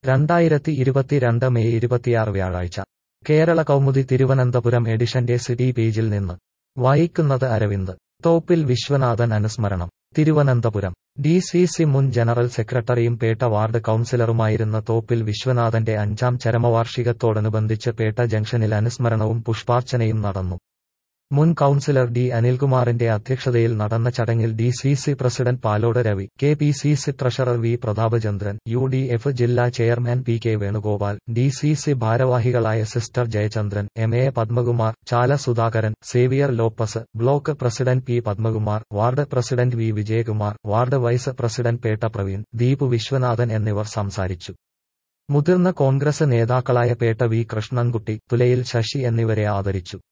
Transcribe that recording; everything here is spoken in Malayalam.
രണ്ടായിരത്തി ഇരുപത്തിരണ്ട് മെയ് ഇരുപത്തിയാറ് വ്യാഴാഴ്ച കേരള കൗമുദി തിരുവനന്തപുരം എഡിഷന്റെ സിറ്റി പേജിൽ നിന്ന് വായിക്കുന്നത് അരവിന്ദ് തോപ്പിൽ വിശ്വനാഥൻ അനുസ്മരണം തിരുവനന്തപുരം ഡി സി സി മുൻ ജനറൽ സെക്രട്ടറിയും പേട്ട വാർഡ് കൌൺസിലറുമായിരുന്ന തോപ്പിൽ വിശ്വനാഥന്റെ അഞ്ചാം ചരമവാർഷികത്തോടനുബന്ധിച്ച് പേട്ട ജംഗ്ഷനിൽ അനുസ്മരണവും പുഷ്പാർച്ചനയും നടന്നു മുൻ കൌൺസിലർ ഡി അനിൽകുമാറിന്റെ അധ്യക്ഷതയിൽ നടന്ന ചടങ്ങിൽ D C C president Palode Ravi K P C C treasurer V Prathapachandran U D F ജില്ലാ chairman P K Venugopal D C C ഭാരവാഹികളായ sister Jayachandran M A Padmakumar Chala Sudhakaran Xavier Lopez block president P Padmakumar ward president V Vijayakumar ward vice president Pettah Praveen Deep Viswanathan എന്നിവർ സംസാരിച്ചു മുതിർന്ന കോൺഗ്രസ് നേതാക്കളായ പേട്ട വി കൃഷ്ണൻകുട്ടി തുലയിൽ ശശി എന്നിവരെ ആദരിച്ചു